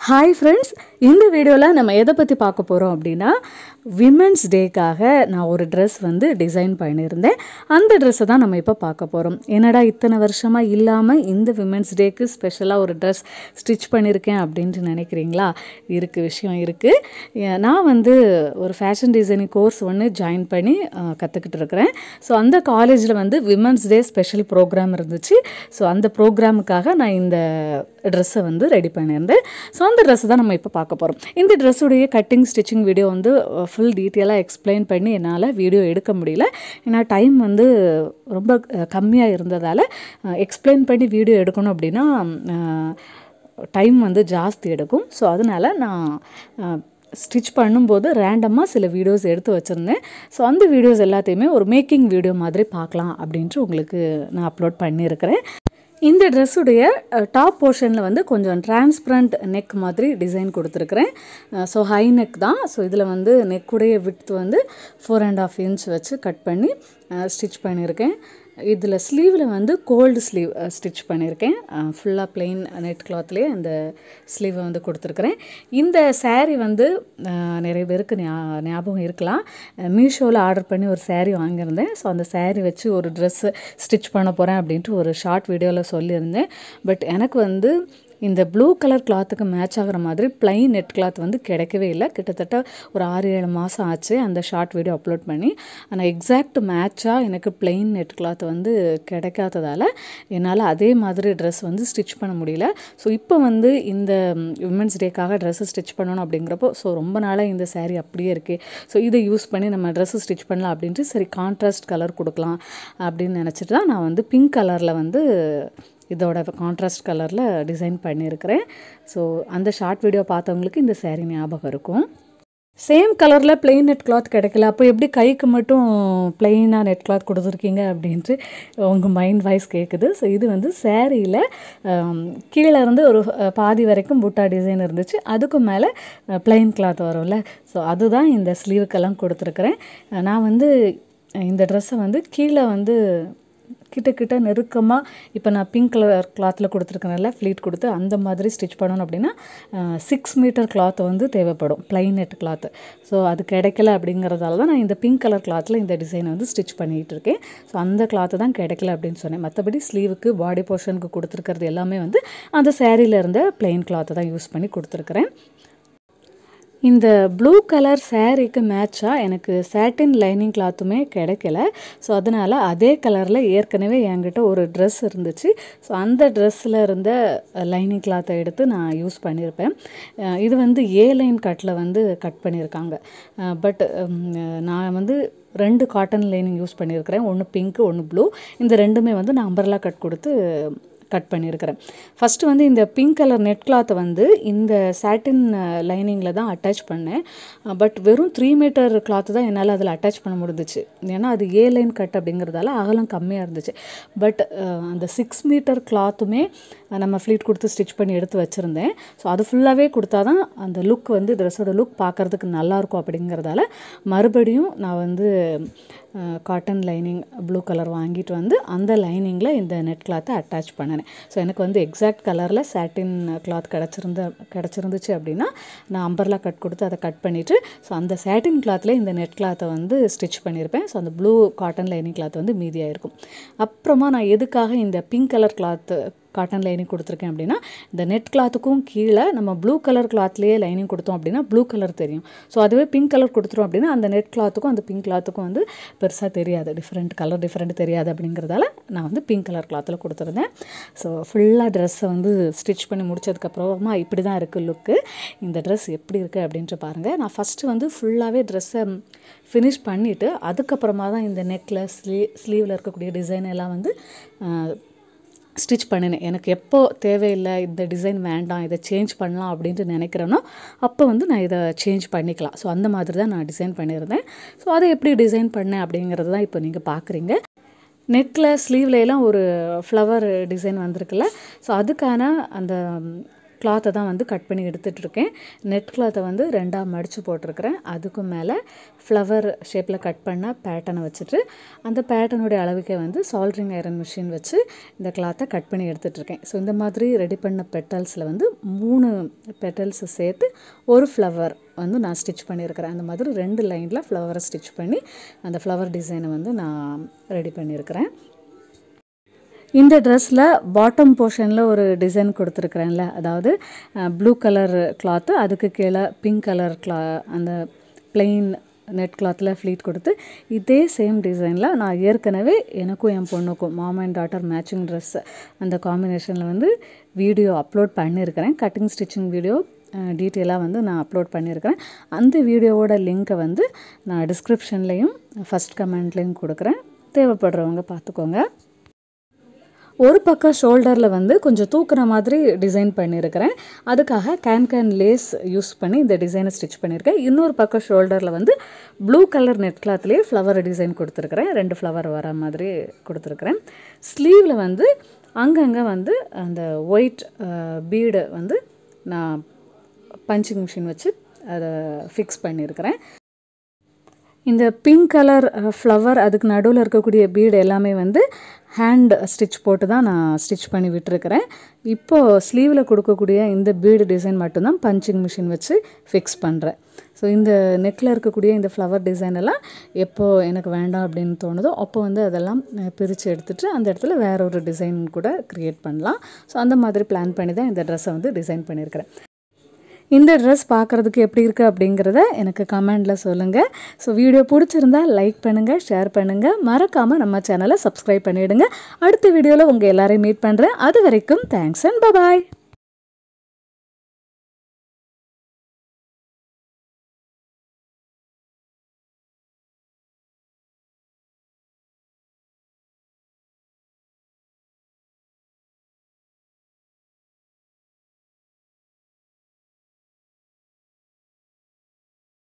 hi friends இந்த வீடியோவில் நம்ம எதை பற்றி பார்க்க போகிறோம் அப்படின்னா விமென்ஸ் டேக்காக நான் ஒரு ட்ரெஸ் வந்து டிசைன் பண்ணியிருந்தேன் அந்த ட்ரெஸ்ஸை தான் நம்ம இப்போ பார்க்க போகிறோம் என்னடா இத்தனை வருஷமாக இல்லாமல் இந்த விமென்ஸ் டேக்கு ஸ்பெஷலாக ஒரு ட்ரெஸ் ஸ்டிச் பண்ணியிருக்கேன் அப்படின்ட்டு நினைக்கிறீங்களா இருக்குது விஷயம் இருக்குது நான் வந்து ஒரு ஃபேஷன் டிசைனிங் கோர்ஸ் ஒன்று ஜாயின் பண்ணி கற்றுக்கிட்டு இருக்கிறேன் ஸோ அந்த காலேஜில் வந்து விமென்ஸ் டே ஸ்பெஷல் ப்ரோக்ராம் இருந்துச்சு ஸோ அந்த ப்ரோக்ராமுக்காக நான் இந்த ட்ரெஸ்ஸை வந்து ரெடி பண்ணியிருந்தேன் ஸோ அந்த ட்ரெஸ்ஸை தான் நம்ம இப்போ பார்க்க போகிறோம் இந்த ட்ரெஸ்ஸுடைய கட்டிங் ஸ்டிச்சிங் வீடியோ வந்து ஃபுல் டீட்டெயிலாக எக்ஸ்பிளைன் பண்ணி என்னால் வீடியோ எடுக்க முடியல ஏன்னா டைம் வந்து ரொம்ப கம்மியாக இருந்ததால் எக்ஸ்பிளைன் பண்ணி வீடியோ எடுக்கணும் அப்படின்னா டைம் வந்து ஜாஸ்தி எடுக்கும் ஸோ அதனால் நான் ஸ்டிச் பண்ணும்போது ரேண்டமாக சில வீடியோஸ் எடுத்து வச்சுருந்தேன் ஸோ அந்த வீடியோஸ் எல்லாத்தையுமே ஒரு மேக்கிங் வீடியோ மாதிரி பார்க்கலாம் அப்படின்ட்டு உங்களுக்கு நான் அப்லோட் பண்ணியிருக்கிறேன் இந்த ட்ரெஸ்ஸுடைய டாப் போர்ஷனில் வந்து கொஞ்சம் டிரான்ஸ்பரண்ட் நெக் மாதிரி டிசைன் கொடுத்துருக்குறேன் ஸோ ஹை நெக் தான் ஸோ இதில் வந்து நெக்குடைய விட்த் வந்து ஃபோர் அண்ட் ஆஃப் இன்ச் வச்சு கட் பண்ணி ஸ்டிச் பண்ணியிருக்கேன் இதில் ஸ்லீவில் வந்து கோல்டு ஸ்லீவ் ஸ்டிச் பண்ணியிருக்கேன் ஃபுல்லாக பிளெயின் நெட் கிளாத்லேயே அந்த ஸ்லீவை வந்து கொடுத்துருக்குறேன் இந்த சேரீ வந்து நிறைய பேருக்கு ஞாபகம் இருக்கலாம் மீஷோவில் ஆர்டர் பண்ணி ஒரு சேரீ வாங்கியிருந்தேன் ஸோ அந்த சேரீ வச்சு ஒரு ட்ரெஸ்ஸு ஸ்டிச் பண்ண போகிறேன் அப்படின்ட்டு ஒரு ஷார்ட் வீடியோவில் சொல்லியிருந்தேன் பட் எனக்கு வந்து இந்த ப்ளூ கலர் கிளாத்துக்கு மேட்ச் ஆகிற மாதிரி பிளைன் நெட் கிளாத் வந்து கிடைக்கவே இல்லை கிட்டத்தட்ட ஒரு ஆறு ஏழு மாதம் ஆச்சு அந்த ஷார்ட் வீடியோ அப்லோட் பண்ணி ஆனால் எக்ஸாக்ட் மேட்சாக எனக்கு பிளெயின் நெட் கிளாத் வந்து கிடைக்காததால் என்னால் அதே மாதிரி ட்ரெஸ் வந்து ஸ்டிச் பண்ண முடியல ஸோ இப்போ வந்து இந்த விமென்ஸ் டேக்காக ட்ரெஸ்ஸு ஸ்டிச் பண்ணணும் அப்படிங்கிறப்போ ஸோ ரொம்ப நாளாக இந்த சேரீ அப்படியே இருக்குது ஸோ இதை யூஸ் பண்ணி நம்ம ட்ரெஸ்ஸு ஸ்டிச் பண்ணலாம் அப்படின்ட்டு சரி கான்ட்ராஸ்ட் கலர் கொடுக்கலாம் அப்படின்னு நினச்சிட்டு தான் நான் வந்து பிங்க் கலரில் வந்து இதோட கான்ட்ராஸ்ட் கலரில் டிசைன் பண்ணியிருக்கிறேன் ஸோ அந்த ஷார்ட் வீடியோ பார்த்தவங்களுக்கு இந்த சேரீ ஞாபகம் இருக்கும் சேம் கலரில் பிளெயின் நெட் கிளாத் கிடைக்கல அப்போ எப்படி கைக்கு மட்டும் பிளெயினாக நெட் கிளாத் கொடுத்துருக்கீங்க அப்படின்ட்டு உங்கள் மைண்ட் வாய்ஸ் கேட்குது ஸோ இது வந்து சேரீயில் கீழே இருந்து ஒரு பாதி வரைக்கும் புட்டா டிசைன் இருந்துச்சு அதுக்கு மேலே பிளெயின் கிளாத் வரும்ல ஸோ அதுதான் இந்த ஸ்லீவுக்கெல்லாம் கொடுத்துருக்குறேன் நான் வந்து இந்த ட்ரெஸ்ஸை வந்து கீழே வந்து கிட்ட கிட்ட நெருக்கமாக இப்போ நான் பிங்க் கலர் கிளாத்தில் கொடுத்துருக்கேன்ல ஃப்ளீட் கொடுத்து அந்த மாதிரி ஸ்டிச் பண்ணணும் அப்படின்னா சிக்ஸ் மீட்டர் கிளாத் வந்து தேவைப்படும் பிளைன் நெட் கிளாத்து ஸோ அது கிடைக்கல அப்படிங்கிறதால தான் நான் இந்த பிங்க் கலர் கிளாத்தில் இந்த டிசைனை வந்து ஸ்டிச் பண்ணிகிட்டு இருக்கேன் ஸோ அந்த கிளாத்து தான் கிடைக்கல அப்படின்னு சொன்னேன் மற்றபடி ஸ்லீவுக்கு பாடி போர்ஷனுக்கு கொடுத்துருக்கிறது எல்லாமே வந்து அந்த சேரீயில் இருந்த பிளெயின் கிளாத்தை தான் யூஸ் பண்ணி கொடுத்துருக்குறேன் இந்த ப்ளூ கலர் சேரீக்கு மேட்சாக எனக்கு சேட்டின் லைனிங் கிளாத்துமே கிடைக்கல ஸோ அதனால் அதே கலரில் ஏற்கனவே என்கிட்ட ஒரு ட்ரெஸ் இருந்துச்சு ஸோ அந்த ட்ரெஸ்ஸில் இருந்த லைனிங் கிளாத்தை எடுத்து நான் யூஸ் பண்ணியிருப்பேன் இது வந்து ஏ லைன் கட்டில் வந்து கட் பண்ணியிருக்காங்க பட் நான் வந்து ரெண்டு காட்டன் லைனிங் யூஸ் பண்ணியிருக்கிறேன் ஒன்று பிங்க்கு ஒன்று ப்ளூ இந்த ரெண்டுமே வந்து நான் அம்பர்லா கட் கொடுத்து கட் பண்ணியிருக்கிறேன் ஃபஸ்ட்டு வந்து இந்த பிங்க் கலர் நெட் கிளாத்தை வந்து இந்த சாட்டின் லைனிங்கில் தான் அட்டாச் பண்ணேன் பட் வெறும் த்ரீ மீட்டர் கிளாத்து தான் என்னால் அதில் அட்டாச் பண்ண முடிஞ்சிச்சு ஏன்னா அது ஏ லைன் கட் அப்படிங்கிறதால அகலம் கம்மியாக இருந்துச்சு பட் அந்த சிக்ஸ் மீட்டர் கிளாத்துமே நம்ம ஃப்ளீட் கொடுத்து ஸ்டிச் பண்ணி எடுத்து வச்சுருந்தேன் ஸோ அது ஃபுல்லாகவே கொடுத்தா தான் அந்த லுக் வந்து ட்ரெஸ்ஸோட லுக் பார்க்குறதுக்கு நல்லாயிருக்கும் அப்படிங்கிறதால மறுபடியும் நான் வந்து காட்டன் லைனிங் ப்ளூ கலர் வாங்கிட்டு வந்து அந்த லைனிங்கில் இந்த நெட் கிளாத்தை அட்டாச் பண்ணினேன் ஸோ எனக்கு வந்து எக்ஸாக்ட் கலரில் சாட்டின் கிளாத் கிடச்சிருந்த கிடச்சிருந்துச்சு அப்படின்னா நான் அம்பர்லா கட் கொடுத்து அதை கட் பண்ணிவிட்டு ஸோ அந்த சாட்டின் கிளாத்தில் இந்த நெட் கிளாத்தை வந்து ஸ்டிச் பண்ணியிருப்பேன் ஸோ அந்த ப்ளூ காட்டன் லைனிங் கிளாத் வந்து மீதியாக இருக்கும் அப்புறமா நான் எதுக்காக இந்த pink colour cloth cotton lining கொடுத்துருக்கேன் அப்படின்னா இந்த நெட் கிளாத்துக்கும் கீழே நம்ம ப்ளூ கலர் கிளாத்லேயே லைனிங் கொடுத்தோம் அப்படின்னா ப்ளூ கலர் தெரியும் ஸோ அதுவே பிங்க் கலர் கொடுத்துரும் அப்படின்னா அந்த நெட் கிளாத்துக்கும் அந்த பிங்க் கிளாத்துக்கும் வந்து பெருசாக தெரியாது டிஃப்ரெண்ட் கலர் டிஃப்ரெண்ட் தெரியாது அப்படிங்கிறதால நான் வந்து பிங்க் கலர் கிளாத்தில் கொடுத்துருந்தேன் ஸோ ஃபுல்லாக ட்ரெஸ்ஸை வந்து ஸ்டிச் பண்ணி முடிச்சதுக்கப்புறமா இப்படி தான் இருக்குது லுக்கு இந்த ட்ரெஸ் எப்படி இருக்குது அப்படின்ட்டு பாருங்கள் நான் ஃபஸ்ட்டு வந்து ஃபுல்லாகவே ட்ரெஸ்ஸை ஃபினிஷ் பண்ணிவிட்டு அதுக்கப்புறமா தான் இந்த நெக்கில் ஸ்லீ ஸ்லீவில் இருக்கக்கூடிய டிசைன் எல்லாம் வந்து ஸ்டிச் பண்ணினேன் எனக்கு எப்போ தேவையில்லை இந்த டிசைன் வேண்டாம் இதை சேஞ்ச் பண்ணலாம் அப்படின்ட்டு நினைக்கிறேனோ அப்போ வந்து நான் இதை சேஞ்ச் பண்ணிக்கலாம் ஸோ அந்த மாதிரி தான் நான் டிசைன் பண்ணியிருந்தேன் ஸோ அதை எப்படி டிசைன் பண்ணேன் அப்படிங்கிறது தான் இப்போ நீங்கள் பார்க்குறீங்க நெக்கில் ஸ்லீவ்ல எல்லாம் ஒரு ஃப்ளவர் டிசைன் வந்திருக்குல்ல ஸோ அதுக்கான அந்த கிளாத்தை தான் வந்து கட் பண்ணி எடுத்துகிட்ருக்கேன் நெட் கிளாத்தை வந்து ரெண்டாக மடித்து போட்டிருக்கிறேன் அதுக்கு மேலே ஃப்ளவர் ஷேப்பில் கட் பண்ண பேட்டர்னை வச்சுட்டு அந்த பேட்டர்னுடைய அளவுக்கே வந்து சால்ட்ரிங் ஐரன் மிஷின் வச்சு இந்த கிளாத்தை கட் பண்ணி எடுத்துகிட்ருக்கேன் ஸோ இந்த மாதிரி ரெடி பண்ண பெட்டல்ஸில் வந்து மூணு பெட்டல்ஸை சேர்த்து ஒரு ஃப்ளவர் வந்து நான் ஸ்டிச் பண்ணியிருக்கிறேன் அந்த மாதிரி ரெண்டு லைனில் ஃப்ளவரை ஸ்டிச் பண்ணி அந்த ஃப்ளவர் டிசைனை வந்து நான் ரெடி பண்ணியிருக்கிறேன் இந்த ட்ரெஸ்ஸில் பாட்டம் போர்ஷனில் ஒரு டிசைன் கொடுத்துருக்குறேன்ல அதாவது ப்ளூ கலர் கிளாத்து அதுக்கு கீழே பிங்க் கலர் கிளா அந்த பிளெயின் நெட் கிளாத்தில் ஃப்ளீட் கொடுத்து இதே சேம் டிசைனில் நான் ஏற்கனவே எனக்கும் என் பொண்ணுக்கும் மாமா அண்ட் டாட்டர் மேட்சிங் ட்ரெஸ் அந்த காம்பினேஷனில் வந்து வீடியோ அப்லோட் பண்ணியிருக்கிறேன் கட்டிங் ஸ்டிச்சிங் வீடியோ டீட்டெயிலாக வந்து நான் அப்லோட் பண்ணியிருக்கிறேன் அந்த வீடியோவோட லிங்க்கை வந்து நான் டிஸ்கிரிப்ஷன்லேயும் ஃபஸ்ட் கமெண்ட்லேயும் கொடுக்குறேன் தேவைப்படுறவங்க பார்த்துக்கோங்க ஒரு பக்கம் ஷோல்டரில் வந்து கொஞ்சம் தூக்குற மாதிரி டிசைன் பண்ணியிருக்கிறேன் அதுக்காக கேன் கேன் லேஸ் யூஸ் பண்ணி இந்த டிசைனை ஸ்டிச் பண்ணியிருக்கேன் இன்னொரு பக்கம் ஷோல்டரில் வந்து ப்ளூ கலர் நெட் கிளாத்லேயே ஃப்ளவர் டிசைன் கொடுத்துருக்குறேன் ரெண்டு ஃப்ளவர் வர மாதிரி கொடுத்துருக்குறேன் ஸ்லீவில் வந்து அங்கங்கே வந்து அந்த ஒயிட் பீடை வந்து நான் பஞ்சிங் மிஷின் வச்சு அதை ஃபிக்ஸ் பண்ணியிருக்கிறேன் இந்த பிங்க் கலர் ஃப்ளவர் அதுக்கு நடுவில் இருக்கக்கூடிய பீடு எல்லாமே வந்து ஹேண்ட் ஸ்டிச் போட்டு தான் நான் ஸ்டிச் பண்ணி விட்டுருக்கிறேன் இப்போது ஸ்லீவில் கொடுக்கக்கூடிய இந்த பீடு டிசைன் மட்டும்தான் பஞ்சிங் மிஷின் வச்சு ஃபிக்ஸ் பண்ணுறேன் ஸோ இந்த நெக்கில் இருக்கக்கூடிய இந்த ஃப்ளவர் டிசைன் எல்லாம் எப்போ எனக்கு வேண்டாம் அப்படின்னு தோணுதோ அப்போ வந்து அதெல்லாம் பிரித்து எடுத்துகிட்டு அந்த இடத்துல வேற ஒரு டிசைன் கூட க்ரியேட் பண்ணலாம் ஸோ அந்த மாதிரி பிளான் பண்ணி தான் இந்த ட்ரெஸ்ஸை வந்து டிசைன் பண்ணியிருக்கிறேன் இந்த ட்ரெஸ் பார்க்குறதுக்கு எப்படி இருக்குது அப்படிங்கிறத எனக்கு கமெண்டில் சொல்லுங்கள் ஸோ வீடியோ பிடிச்சிருந்தா லைக் பண்ணுங்கள் ஷேர் பண்ணுங்கள் மறக்காமல் நம்ம சேனலை சப்ஸ்கிரைப் பண்ணிவிடுங்க அடுத்த வீடியோவில் உங்கள் எல்லாரையும் மீட் பண்ணுறேன் அது வரைக்கும் தேங்க்ஸ் அண்ட் பபாய்